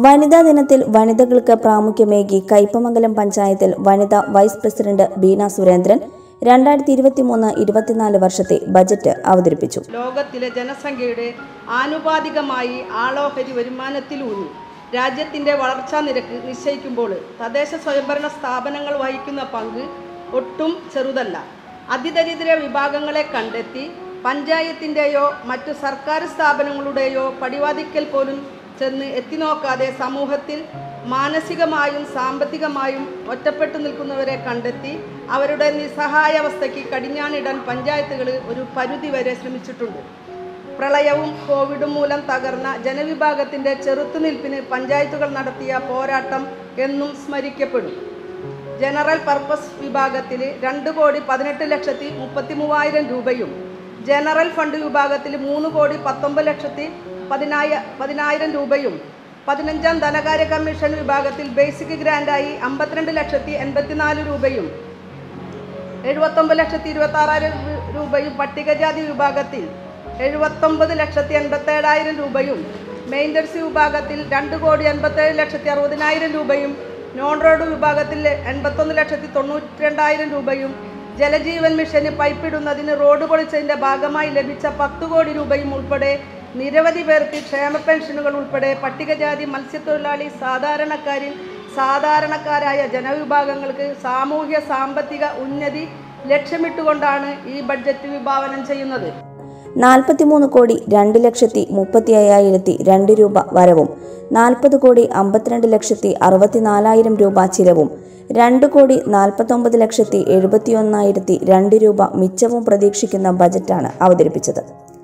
വനിതാ ദിനത്തിൽ വനിതകൾക്ക് പ്രാമുഖ്യമേകി കയ്പമംഗലം പഞ്ചായത്തിൽ വനിതാ വൈസ് പ്രസിഡന്റ് ബീന സുരേന്ദ്രൻ രണ്ടായിരത്തി ഇരുപത്തിമൂന്ന് ഇരുപത്തിനാല് വർഷത്തെ ബജറ്റ് അവതരിപ്പിച്ചു ലോകത്തിലെ ജനസംഖ്യയുടെ ആനുപാതികമായി ആളോഹരി വരുമാനത്തിലൂന്നി രാജ്യത്തിൻ്റെ വളർച്ചാ നിരക്ക് നിശ്ചയിക്കുമ്പോൾ തദ്ദേശ സ്വയംഭരണ സ്ഥാപനങ്ങൾ വഹിക്കുന്ന പങ്ക് ഒട്ടും ചെറുതല്ല അതിദരിദ്ര വിഭാഗങ്ങളെ കണ്ടെത്തി പഞ്ചായത്തിൻ്റെയോ മറ്റു സർക്കാർ സ്ഥാപനങ്ങളുടെയോ പടിവാതിക്കൽ പോലും ചെന്ന് എത്തിനോക്കാതെ സമൂഹത്തിൽ മാനസികമായും സാമ്പത്തികമായും ഒറ്റപ്പെട്ടു നിൽക്കുന്നവരെ കണ്ടെത്തി അവരുടെ നിസ്സഹായാവസ്ഥയ്ക്ക് കടിഞ്ഞാണിടാൻ പഞ്ചായത്തുകൾ ഒരു പരിധിവരെ ശ്രമിച്ചിട്ടുണ്ട് പ്രളയവും കോവിഡും മൂലം തകർന്ന ജനവിഭാഗത്തിൻ്റെ ചെറുത്തുനിൽപ്പിന് പഞ്ചായത്തുകൾ നടത്തിയ പോരാട്ടം എന്നും സ്മരിക്കപ്പെടും ജനറൽ പർപ്പസ് വിഭാഗത്തിൽ രണ്ട് കോടി പതിനെട്ട് ലക്ഷത്തി മുപ്പത്തി മൂവായിരം രൂപയും ജനറൽ ഫണ്ട് വിഭാഗത്തിൽ മൂന്ന് കോടി പത്തൊമ്പത് ലക്ഷത്തി പതിനായ പതിനായിരം രൂപയും പതിനഞ്ചാം ധനകാര്യ കമ്മീഷൻ വിഭാഗത്തിൽ ബേസിക് ഗ്രാൻഡായി അമ്പത്തിരണ്ട് ലക്ഷത്തി എൺപത്തിനാല് രൂപയും എഴുപത്തൊമ്പത് ലക്ഷത്തി ഇരുപത്തി ആറായിരം രൂപയും പട്ടികജാതി വിഭാഗത്തിൽ എഴുപത്തൊമ്പത് ലക്ഷത്തി എൺപത്തേഴായിരം രൂപയും മെയിൻ്റനൻസ് വിഭാഗത്തിൽ രണ്ട് കോടി എൺപത്തേഴ് ലക്ഷത്തി അറുപതിനായിരം രൂപയും നോൺ റോഡ് വിഭാഗത്തിൽ എൺപത്തൊന്ന് ലക്ഷത്തി തൊണ്ണൂറ്റി രണ്ടായിരം രൂപയും ജലജീവൻ മിഷന് പൈപ്പിടുന്നതിന് റോഡ് പൊളിച്ചതിൻ്റെ ഭാഗമായി ലഭിച്ച പത്ത് കോടി രൂപയും ഉൾപ്പെടെ നിരവധി പേർക്ക് ക്ഷേമ പെൻഷനുകൾ ഉൾപ്പെടെ പട്ടികജാതി മത്സ്യത്തൊഴിലാളി സാധാരണക്കാരിൽ സാധാരണക്കാരായ ജനവിഭാഗങ്ങൾക്ക് സാമൂഹ്യ സാമ്പത്തിക ഉന്നതി ലക്ഷ്യമിട്ടുകൊണ്ടാണ് ഈ ബഡ്ജറ്റ് വിഭാവനം ചെയ്യുന്നത് നാൽപ്പത്തിമൂന്ന് കോടി രണ്ട് ലക്ഷത്തി മുപ്പത്തി അയ്യായിരത്തി രണ്ട് രൂപ വരവും നാൽപ്പത് കോടി അമ്പത്തിരണ്ട് ലക്ഷത്തി അറുപത്തിനാലായിരം രൂപ ചിലവും രണ്ട് കോടി നാൽപ്പത്തൊമ്പത് ലക്ഷത്തി എഴുപത്തിയൊന്നായിരത്തി രണ്ട് രൂപ മിച്ചവും പ്രതീക്ഷിക്കുന്ന ബജറ്റാണ് അവതരിപ്പിച്ചത്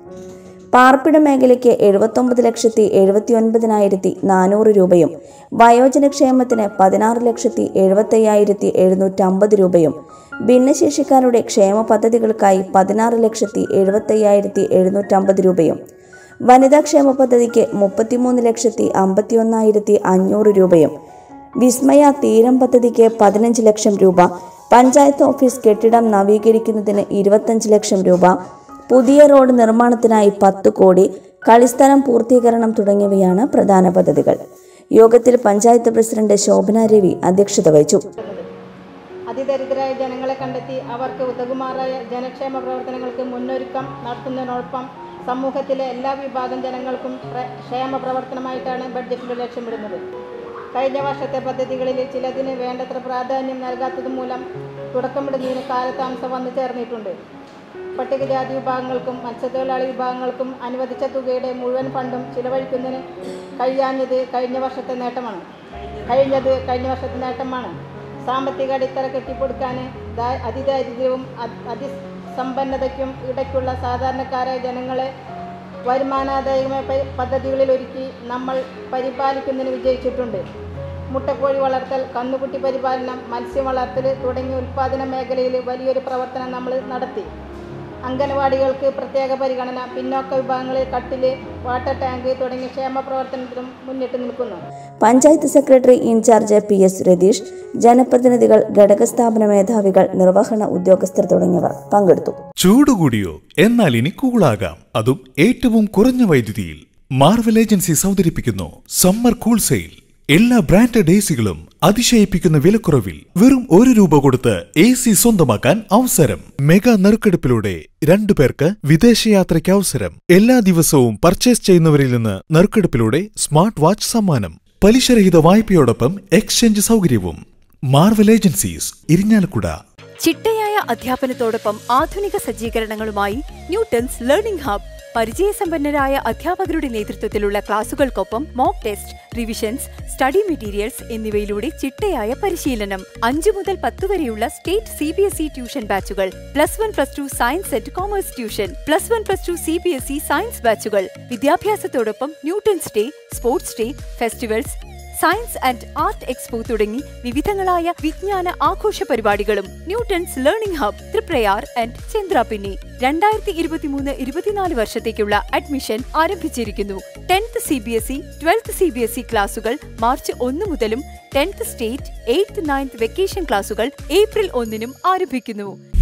പാർപ്പിട മേഖലയ്ക്ക് എഴുപത്തൊമ്പത് ലക്ഷത്തി എഴുപത്തി ഒൻപതിനായിരത്തി നാനൂറ് രൂപയും വയോജനക്ഷേമത്തിന് പതിനാറ് ലക്ഷത്തി എഴുപത്തയ്യായിരത്തി എഴുന്നൂറ്റമ്പത് രൂപയും ഭിന്നശേഷിക്കാരുടെ ക്ഷേമ പദ്ധതികൾക്കായി പതിനാറ് ലക്ഷത്തി എഴുപത്തയ്യായിരത്തി എഴുന്നൂറ്റമ്പത് രൂപയും വനിതാ ക്ഷേമ പദ്ധതിക്ക് മുപ്പത്തിമൂന്ന് ലക്ഷത്തി അമ്പത്തിയൊന്നായിരത്തി അഞ്ഞൂറ് രൂപയും വിസ്മയ തീരം പദ്ധതിക്ക് പതിനഞ്ച് ലക്ഷം രൂപ പഞ്ചായത്ത് ഓഫീസ് കെട്ടിടം നവീകരിക്കുന്നതിന് ഇരുപത്തഞ്ച് ലക്ഷം രൂപ പുതിയ റോഡ് നിർമ്മാണത്തിനായി പത്ത് കോടി കളിസ്ഥലം പൂർത്തീകരണം തുടങ്ങിയവയാണ് പ്രധാന പദ്ധതികൾ യോഗത്തിൽ പഞ്ചായത്ത് പ്രസിഡന്റ് ശോഭന രവി അധ്യക്ഷത വഹിച്ചു അതിദരിദ്രരായ ജനങ്ങളെ കണ്ടെത്തി അവർക്ക് ഉതകുമാറായ ജനക്ഷേമ പ്രവർത്തനങ്ങൾക്ക് മുന്നൊരുക്കം നടത്തുന്നതിനോടൊപ്പം സമൂഹത്തിലെ എല്ലാ വിഭാഗം ജനങ്ങൾക്കും പ്ര- ക്ഷേമ പ്രവർത്തനമായിട്ടാണ് ബഡ്ജറ്റിൽ ലക്ഷ്യമിടുന്നത് കഴിഞ്ഞ വർഷത്തെ പദ്ധതികളിൽ ചിലതിന് വേണ്ടത്ര പ്രാധാന്യം നൽകാത്തത് മൂലം തുടക്കമിടുന്നതിന് കാലതാമസം വന്നു ചേർന്നിട്ടുണ്ട് പട്ടികജാതി വിഭാഗങ്ങൾക്കും മത്സ്യത്തൊഴിലാളി വിഭാഗങ്ങൾക്കും അനുവദിച്ച തുകയുടെ മുഴുവൻ ഫണ്ടും ചിലവഴിക്കുന്നതിന് കഴിയാഞ്ഞത് കഴിഞ്ഞ വർഷത്തെ നേട്ടമാണ് കഴിഞ്ഞത് കഴിഞ്ഞ വർഷത്തെ നേട്ടമാണ് സാമ്പത്തിക അടിത്തറ കെട്ടിപ്പൊടുക്കാൻ ദാ- അതിദാരിദ്ര്യവും അ- അതിസമ്പന്നതയ്ക്കും ഇടയ്ക്കുള്ള സാധാരണക്കാരായ ജനങ്ങളെ വരുമാനാദായകമായ പ- പദ്ധതികളിൽ ഒരുക്കി നമ്മൾ പരിപാലിക്കുന്നതിന് വിജയിച്ചിട്ടുണ്ട് മുട്ടക്കോഴി വളർത്തൽ കന്നുകുട്ടി പരിപാലനം മത്സ്യം വളർത്തൽ തുടങ്ങിയ ഉൽപ്പാദന മേഖലയിൽ വലിയൊരു പ്രവർത്തനം നമ്മൾ നടത്തി അംഗനവാടികൾക്ക് പ്രത്യേക പരിഗണന പിന്നോക്ക വിഭാഗങ്ങളിൽ കട്ടില് വാട്ടർ ടാങ്ക് തുടങ്ങിയ ക്ഷേമ പ്രവർത്തനത്തിലും മുന്നിട്ട് നിൽക്കുന്നു panchayat secretary in charge P S Ratheesh ജനപ്രതിനിധികൾ ഘടകസ്ഥാപന മേധാവികൾ നിർവഹണ ഉദ്യോഗസ്ഥർ തുടങ്ങിയവർ പങ്കെടുത്തു ചൂട് കൂടിയോ എന്നാൽ ഇനി കൂളാകാം അതും ഏറ്റവും കുറഞ്ഞ വൈദ്യുതിയിൽ മാർവൽ ഏജൻസീസ് അവതരിപ്പിക്കുന്നു സമ്മർ കൂൾ സെയിൽ എല്ലാ ബ്രാൻഡഡ് എ സികളും അതിശയിപ്പിക്കുന്ന വിലക്കുറവിൽ വെറും ഒരു രൂപ കൊടുത്ത് എ സി സ്വന്തമാക്കാൻ അവസരം മെഗാ നറുക്കെടുപ്പിലൂടെ രണ്ടു പേർക്ക് വിദേശയാത്രയ്ക്ക് അവസരം എല്ലാ ദിവസവും പർച്ചേസ് ചെയ്യുന്നവരിൽ നിന്ന് നറുക്കെടുപ്പിലൂടെ സ്മാർട്ട് വാച്ച് സമ്മാനം പലിശരഹിത വായ്പയോടൊപ്പം എക്സ്ചേഞ്ച് സൗകര്യവും മാർവൽ ഏജൻസീസ് ഇരിഞ്ഞാലക്കുട ചിട്ടയായ അധ്യാപനത്തോടൊപ്പം ആധുനിക സജ്ജീകരണങ്ങളുമായി ന്യൂട്ടൺസ് ലേണിംഗ് ഹബ് പരിചയസമ്പന്നരായ അധ്യാപകരുടെ നേതൃത്വത്തിലുള്ള ക്ലാസുകൾക്കൊപ്പം mock test revisions study materials എന്നിവയിലൂടെ ചിട്ടയായ പരിശീലനം അഞ്ചു മുതൽ പത്ത് വരെയുള്ള state C B S E tuition ബാച്ചുകൾ plus one plus two science set commerce tuition plus one plus two C B S E science ബാച്ചുകൾ വിദ്യാഭ്യാസത്തോടൊപ്പം Newton's day sports day festivals science and art expo തുടങ്ങി വിവിധങ്ങളായ വിജ്ഞാന ആഘോഷ പരിപാടികളും Newton's learning hub Triprayar and Chandrapinni രണ്ടായിരത്തി ഇരുപത്തിമൂന്ന് ഇരുപത്തിനാല് വർഷത്തേക്കുള്ള അഡ്മിഷൻ ആരംഭിച്ചിരിക്കുന്നു tenth C B S E twelfth C B S E ക്ലാസുകൾ മാർച്ച് ഒന്ന് മുതലും tenth state eighth ninth vacation ക്ലാസുകൾ ഏപ്രിൽ ഒന്നിനും ആരംഭിക്കുന്നു